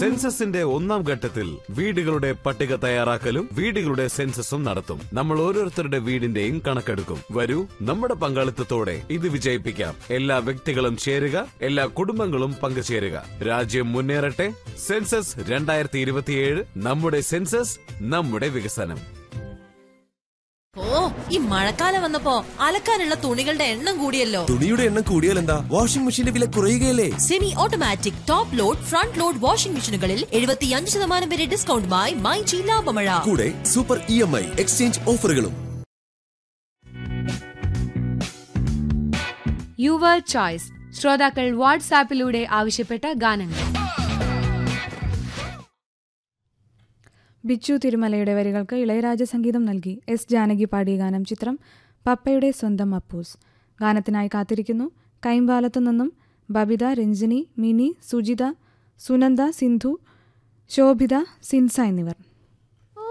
സെൻസസിന്റെ ഒന്നാം ഘട്ടത്തിൽ വീടുകളുടെ പട്ടിക തയ്യാറാക്കലും വീടുകളുടെ സെൻസസും നടത്തും നമ്മൾ ഓരോരുത്തരുടെ വീടിന്റെയും കണക്കെടുക്കും വരൂ നമ്മുടെ പങ്കാളിത്തത്തോടെ ഇത് വിജയിപ്പിക്കാം എല്ലാ വ്യക്തികളും ചേരുക എല്ലാ കുടുംബങ്ങളും പങ്കുചേരുക രാജ്യം മുന്നേറട്ടെ സെൻസസ് രണ്ടായിരത്തി ഇരുപത്തിയേഴ് നമ്മുടെ സെൻസസ് നമ്മുടെ വികസനം ഓ ഈ മഴക്കാലം വന്നപ്പോ അലക്കാനുള്ള തുണികളുടെ എണ്ണം കൂടിയല്ലോ തുണിയുടെ എണ്ണം കൂടിയാൽ എന്താ വാഷിംഗ് മെഷീന്റെ വില കുറയുകയല്ലേ semi automatic top load front load washing മെഷീനുകളിൽ എഴുപത്തിയഞ്ച് ശതമാനം വരെ ഡിസ്കൗണ്ടുമായി മൈജി ലാഭമഴ കൂടെ super E M I exchange ഓഫറുകളും യുവർ ചോയ്സ് ശ്രോതാക്കൾ വാട്സാപ്പിലൂടെ ആവശ്യപ്പെട്ട ഗാനങ്ങൾ ബിച്ചു തിരുമലയുടെ വരികൾക്ക് ഇളയരാജ സംഗീതം നൽകി എസ് ജാനകി പാടിയ ഗാനം ചിത്രം പപ്പയുടെ സ്വന്തം അപ്പൂസ് ഗാനത്തിനായി കാത്തിരിക്കുന്നു കൈമ്പാലത്തു നിന്നും ബബിത രഞ്ജിനി മിനി സുജിത സുനന്ദ സിന്ധു ശോഭിത സിൻസ എന്നിവർ